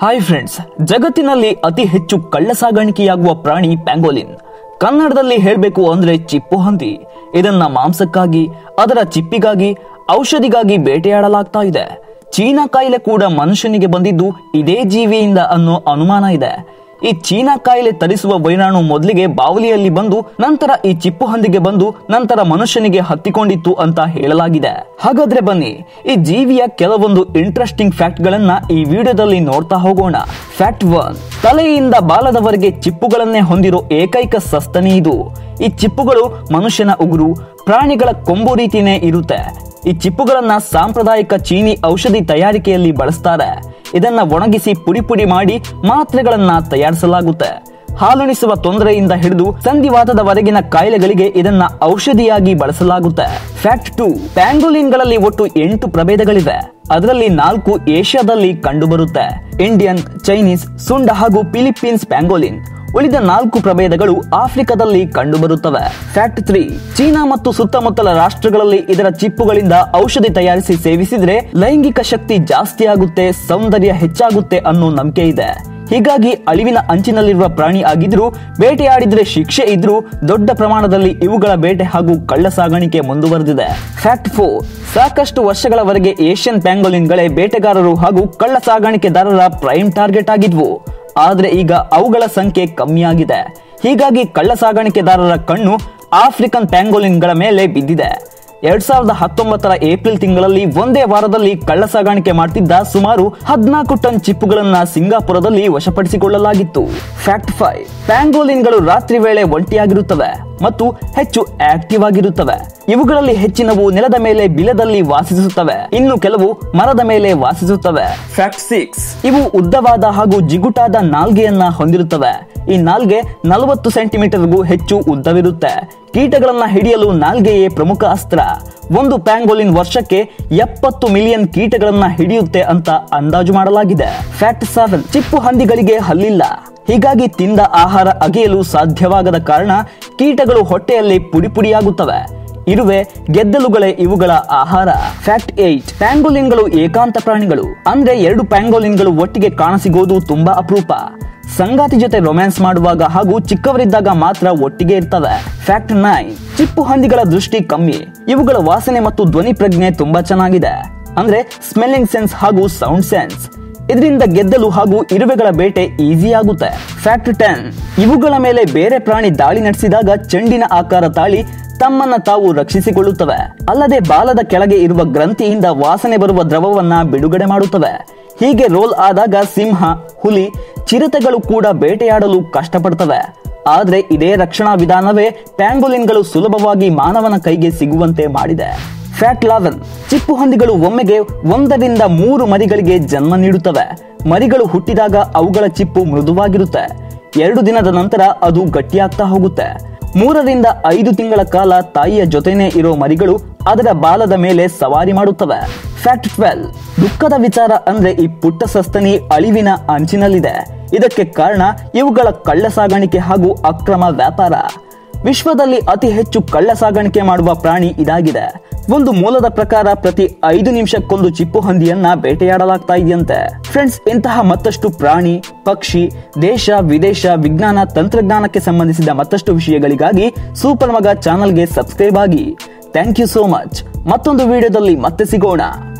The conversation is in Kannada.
ಹಾಯ್ ಫ್ರೆಂಡ್ಸ್ ಜಗತ್ತಿನಲ್ಲಿ ಅತಿ ಹೆಚ್ಚು ಕಳ್ಳ ಸಾಗಾಣಿಕೆಯಾಗುವ ಪ್ರಾಣಿ ಪ್ಯಾಂಗೋಲಿನ್ ಕನ್ನಡದಲ್ಲಿ ಹೇಳಬೇಕು ಅಂದ್ರೆ ಚಿಪ್ಪು ಹಂದಿ ಇದನ್ನ ಮಾಂಸಕ್ಕಾಗಿ ಅದರ ಚಿಪ್ಪಿಗಾಗಿ ಔಷಧಿಗಾಗಿ ಬೇಟೆಯಾಡಲಾಗ್ತಾ ಇದೆ ಚೀನಾ ಕಾಯಿಲೆ ಕೂಡ ಮನುಷ್ಯನಿಗೆ ಬಂದಿದ್ದು ಇದೇ ಜೀವಿಯಿಂದ ಅನ್ನೋ ಅನುಮಾನ ಇದೆ ಈ ಚೀನಾ ಕಾಯಿಲೆ ತರಿಸುವ ವೈರಾಣು ಮೊದಲಿಗೆ ಬಾವಲಿಯಲ್ಲಿ ಬಂದು ನಂತರ ಈ ಚಿಪ್ಪು ಹಂದಿಗೆ ಬಂದು ನಂತರ ಮನುಷ್ಯನಿಗೆ ಹತ್ತಿಕೊಂಡಿತ್ತು ಅಂತ ಹೇಳಲಾಗಿದೆ ಹಾಗಾದ್ರೆ ಬನ್ನಿ ಈ ಜೀವಿಯ ಕೆಲವೊಂದು ಇಂಟ್ರೆಸ್ಟಿಂಗ್ ಫ್ಯಾಕ್ಟ್ ಗಳನ್ನ ಈ ವಿಡಿಯೋದಲ್ಲಿ ನೋಡ್ತಾ ಹೋಗೋಣ ಫ್ಯಾಕ್ಟ್ ಒನ್ ತಲೆಯಿಂದ ಬಾಲದವರೆಗೆ ಚಿಪ್ಪುಗಳನ್ನೇ ಹೊಂದಿರೋ ಏಕೈಕ ಸಸ್ತನಿ ಇದು ಈ ಚಿಪ್ಪುಗಳು ಮನುಷ್ಯನ ಉಗುರು ಪ್ರಾಣಿಗಳ ಕೊಂಬು ರೀತಿನೇ ಇರುತ್ತೆ ಈ ಚಿಪ್ಪುಗಳನ್ನ ಸಾಂಪ್ರದಾಯಿಕ ಚೀನಿ ಔಷಧಿ ತಯಾರಿಕೆಯಲ್ಲಿ ಬಳಸ್ತಾರೆ ಇದನ್ನ ಒಣಗಿಸಿ ಪುಡಿ ಪುಡಿ ಮಾಡಿ ಮಾತ್ರೆಗಳನ್ನ ತಯಾರಿಸಲಾಗುತ್ತೆ ಹಾಲುಣಿಸುವ ತೊಂದರೆಯಿಂದ ಹಿಡಿದು ಸಂಧಿವಾತದವರೆಗಿನ ಕಾಯಿಲೆಗಳಿಗೆ ಇದನ್ನ ಔಷಧಿಯಾಗಿ ಬಳಸಲಾಗುತ್ತೆ ಫ್ಯಾಕ್ಟ್ ಟು ಪ್ಯಾಂಗೋಲಿನ್ಗಳಲ್ಲಿ ಒಟ್ಟು ಎಂಟು ಪ್ರಭೇದಗಳಿವೆ ಅದರಲ್ಲಿ ನಾಲ್ಕು ಏಷ್ಯಾದಲ್ಲಿ ಕಂಡುಬರುತ್ತೆ ಇಂಡಿಯನ್ ಚೈನೀಸ್ ಸುಂಡ ಹಾಗೂ ಫಿಲಿಪ್ಪೀನ್ಸ್ ಪ್ಯಾಂಗೋಲಿನ್ ಉಳಿದ ನಾಲ್ಕು ಪ್ರಭೇದಗಳು ಆಫ್ರಿಕಾದಲ್ಲಿ ಕಂಡುಬರುತ್ತವೆ ಫ್ಯಾಕ್ಟ್ ತ್ರೀ ಚೀನಾ ಮತ್ತು ಸುತ್ತಮುತ್ತಲ ರಾಷ್ಟ್ರಗಳಲ್ಲಿ ಇದರ ಚಿಪ್ಪುಗಳಿಂದ ಔಷಧಿ ತಯಾರಿಸಿ ಸೇವಿಸಿದ್ರೆ ಲೈಂಗಿಕ ಶಕ್ತಿ ಜಾಸ್ತಿ ಆಗುತ್ತೆ ಸೌಂದರ್ಯ ಹೆಚ್ಚಾಗುತ್ತೆ ಅನ್ನೋ ನಂಬಿಕೆ ಇದೆ ಹೀಗಾಗಿ ಅಳಿವಿನ ಅಂಚಿನಲ್ಲಿರುವ ಪ್ರಾಣಿ ಆಗಿದ್ರೂ ಬೇಟೆಯಾಡಿದ್ರೆ ಶಿಕ್ಷೆ ಇದ್ರೂ ದೊಡ್ಡ ಪ್ರಮಾಣದಲ್ಲಿ ಇವುಗಳ ಬೇಟೆ ಹಾಗೂ ಕಳ್ಳ ಸಾಗಾಣಿಕೆ ಮುಂದುವರೆದಿದೆ ಫ್ಯಾಕ್ಟ್ ಫೋರ್ ಸಾಕಷ್ಟು ವರ್ಷಗಳವರೆಗೆ ಏಷ್ಯನ್ ಪ್ಯಾಂಗೋಲಿನ್ಗಳೇ ಬೇಟೆಗಾರರು ಹಾಗೂ ಕಳ್ಳ ಸಾಗಾಣಿಕೆದಾರರ ಪ್ರೈಮ್ ಟಾರ್ಗೆಟ್ ಆಗಿದ್ವು ಆದ್ರೆ ಈಗ ಅವುಗಳ ಸಂಖ್ಯೆ ಕಮ್ಮಿಯಾಗಿದೆ ಹೀಗಾಗಿ ಕಳ್ಳ ಸಾಗಾಣಿಕೆದಾರರ ಕಣ್ಣು ಆಫ್ರಿಕನ್ ಪ್ಯಾಂಗೋಲಿನ್ಗಳ ಮೇಲೆ ಬಿದ್ದಿದೆ ಎರಡ್ ಸಾವಿರದ ಹತ್ತೊಂಬತ್ತರ ಏಪ್ರಿಲ್ ತಿಂಗಳಲ್ಲಿ ಒಂದೇ ವಾರದಲ್ಲಿ ಕಳ್ಳ ಸಾಗಾಣಿಕೆ ಮಾಡ್ತಿದ್ದ ಸುಮಾರು ಹದಿನಾಲ್ಕು ಟನ್ ಚಿಪ್ಪುಗಳನ್ನ ಸಿಂಗಾಪುರದಲ್ಲಿ ವಶಪಡಿಸಿಕೊಳ್ಳಲಾಗಿತ್ತು ಫ್ಯಾಕ್ಟ್ ಫೈವ್ ಪ್ಯಾಂಗೋಲಿನ್ಗಳು ರಾತ್ರಿ ವೇಳೆ ಒಂಟಿಯಾಗಿರುತ್ತವೆ ಮತ್ತು ಹೆಚ್ಚು ಆಕ್ಟಿವ್ ಆಗಿರುತ್ತವೆ ಇವುಗಳಲ್ಲಿ ಹೆಚ್ಚಿನವು ನೆಲದ ಮೇಲೆ ಬಿಲದಲ್ಲಿ ವಾಸಿಸುತ್ತವೆ ಇನ್ನು ಕೆಲವು ಮರದ ಮೇಲೆ ವಾಸಿಸುತ್ತವೆ ಫ್ಯಾಕ್ಟ್ ಸಿಕ್ಸ್ ಇವು ಉದ್ದವಾದ ಹಾಗೂ ಜಿಗುಟಾದ ನಾಲ್ಗೆಯನ್ನ ಹೊಂದಿರುತ್ತವೆ ಈ ನಾಲ್ಗೆ ನಲವತ್ತು ಸೆಂಟಿಮೀಟರ್ಗೂ ಹೆಚ್ಚು ಉದ್ದವಿರುತ್ತೆ ಕೀಟಗಳನ್ನ ಹಿಡಿಯಲು ನಾಲ್ಗೆಯೇ ಪ್ರಮುಖ ಅಸ್ತ್ರ ಒಂದು ಪ್ಯಾಂಗೋಲಿನ್ ವರ್ಷಕ್ಕೆ ಎಪ್ಪತ್ತು ಮಿಲಿಯನ್ ಕೀಟಗಳನ್ನ ಹಿಡಿಯುತ್ತೆ ಅಂತ ಅಂದಾಜು ಮಾಡಲಾಗಿದೆ ಫ್ಯಾಕ್ಟ್ ಸೆವೆನ್ ಚಿಪ್ಪು ಹಂದಿಗಳಿಗೆ ಹಲ್ಲಿಲ್ಲ ಹೀಗಾಗಿ ತಿಂದ ಆಹಾರ ಅಗೆಯಲು ಸಾಧ್ಯವಾಗದ ಕಾರಣ ಕೀಟಗಳು ಹೊಟ್ಟೆಯಲ್ಲಿ ಪುಡಿ ಪುಡಿಯಾಗುತ್ತವೆ ಇರುವೆ ಗೆದ್ದಲುಗಳೇ ಇವುಗಳ ಆಹಾರ ಫ್ಯಾಕ್ಟ್ ಏಟ್ ಪ್ಯಾಂಗೋಲಿನ್ಗಳು ಏಕಾಂತ ಪ್ರಾಣಿಗಳು ಅಂದ್ರೆ ಎರಡು ಪ್ಯಾಂಗೋಲಿನ್ಗಳು ಒಟ್ಟಿಗೆ ಕಾಣಸಿಗೋದು ತುಂಬಾ ಅಪರೂಪ ಸಂಗಾತಿ ಜೊತೆ ರೊಮ್ಯಾನ್ಸ್ ಮಾಡುವಾಗ ಹಾಗೂ ಚಿಕ್ಕವರಿದ್ದಾಗ ಮಾತ್ರ ಒಟ್ಟಿಗೆ ಇರ್ತವೆ ಫ್ಯಾಕ್ಟ್ ನೈನ್ ಚಿಪ್ಪು ಹಂದಿಗಳ ದೃಷ್ಟಿ ಕಮ್ಮಿ ಇವುಗಳ ವಾಸನೆ ಮತ್ತು ಧ್ವನಿ ಪ್ರಜ್ಞೆ ತುಂಬಾ ಚೆನ್ನಾಗಿದೆ ಅಂದ್ರೆ ಸ್ಮೆಲ್ಲಿಂಗ್ ಸೆನ್ಸ್ ಹಾಗೂ ಸೌಂಡ್ ಸೆನ್ಸ್ ಇದರಿಂದ ಗೆದ್ದಲು ಹಾಗೂ ಇರುವೆಗಳ ಬೇಟೆ ಈಸಿ ಆಗುತ್ತೆ ಫ್ಯಾಕ್ಟ್ ಟೆನ್ ಇವುಗಳ ಮೇಲೆ ಬೇರೆ ಪ್ರಾಣಿ ದಾಳಿ ನಡೆಸಿದಾಗ ಚೆಂಡಿನ ಆಕಾರ ತಾಳಿ ತಮ್ಮನ್ನ ತಾವು ರಕ್ಷಿಸಿಕೊಳ್ಳುತ್ತವೆ ಅಲ್ಲದೆ ಬಾಲದ ಕೆಳಗೆ ಇರುವ ಗ್ರಂಥಿಯಿಂದ ವಾಸನೆ ಬರುವ ದ್ರವವನ್ನ ಬಿಡುಗಡೆ ಮಾಡುತ್ತವೆ ಹೀಗೆ ರೋಲ್ ಆದಾಗ ಸಿಂಹ ಹುಲಿ ಚಿರತೆಗಳು ಕೂಡ ಬೇಟೆಯಾಡಲು ಕಷ್ಟಪಡ್ತವೆ ಆದ್ರೆ ಇದೇ ರಕ್ಷಣಾ ವಿಧಾನವೇ ಪ್ಯಾಂಗೋಲಿನ್ಗಳು ಸುಲಭವಾಗಿ ಮಾನವನ ಕೈಗೆ ಸಿಗುವಂತೆ ಮಾಡಿದೆ ಫ್ಯಾಟ್ ಲಾವನ್ ಚಿಪ್ಪು ಹಂದಿಗಳು ಒಮ್ಮೆಗೆ ಒಂದರಿಂದ ಮೂರು ಮರಿಗಳಿಗೆ ಜನ್ಮ ನೀಡುತ್ತವೆ ಮರಿಗಳು ಹುಟ್ಟಿದಾಗ ಅವುಗಳ ಚಿಪ್ಪು ಮೃದುವಾಗಿರುತ್ತೆ ಎರಡು ದಿನದ ನಂತರ ಅದು ಗಟ್ಟಿಯಾಗ್ತಾ ಹೋಗುತ್ತೆ ಮೂರರಿಂದ ಐದು ತಿಂಗಳ ಕಾಲ ತಾಯಿಯ ಜೊತೆನೇ ಇರೋ ಮರಿಗಳು ಅದರ ಬಾಲದ ಮೇಲೆ ಸವಾರಿ ಮಾಡುತ್ತವೆ ಫ್ಯಾಕ್ಟ್ ಟ್ವೆಲ್ ದುಃಖದ ವಿಚಾರ ಅಂದ್ರೆ ಈ ಪುಟ್ಟ ಸಸ್ತನಿ ಅಳಿವಿನ ಅಂಚಿನಲ್ಲಿದೆ ಇದಕ್ಕೆ ಕಾರಣ ಇವುಗಳ ಕಳ್ಳ ಸಾಗಾಣಿಕೆ ಹಾಗೂ ಅಕ್ರಮ ವ್ಯಾಪಾರ ವಿಶ್ವದಲ್ಲಿ ಅತಿ ಹೆಚ್ಚು ಕಳ್ಳ ಸಾಗಾಣಿಕೆ ಮಾಡುವ ಪ್ರಾಣಿ ಇದಾಗಿದೆ ಒಂದು ಮೂಲದ ಪ್ರಕಾರ ಪ್ರತಿ ಐದು ನಿಮಿಷಕ್ಕೊಂದು ಚಿಪ್ಪು ಹಂದಿಯನ್ನ ಬೇಟೆಯಾಡಲಾಗ್ತಾ ಇದೆಯಂತೆ ಫ್ರೆಂಡ್ಸ್ ಇಂತಹ ಮತ್ತಷ್ಟು ಪ್ರಾಣಿ ಪಕ್ಷಿ ದೇಶ ವಿದೇಶ ವಿಜ್ಞಾನ ತಂತ್ರಜ್ಞಾನಕ್ಕೆ ಸಂಬಂಧಿಸಿದ ಮತ್ತಷ್ಟು ವಿಷಯಗಳಿಗಾಗಿ ಸೂಪರ್ ಮಗ ಚಾನಲ್ಗೆ ಸಬ್ಸ್ಕ್ರೈಬ್ ಆಗಿ ಥ್ಯಾಂಕ್ ಯು ಸೋ ಮಚ್ ಮತ್ತೊಂದು ವಿಡಿಯೋದಲ್ಲಿ ಮತ್ತೆ ಸಿಗೋಣ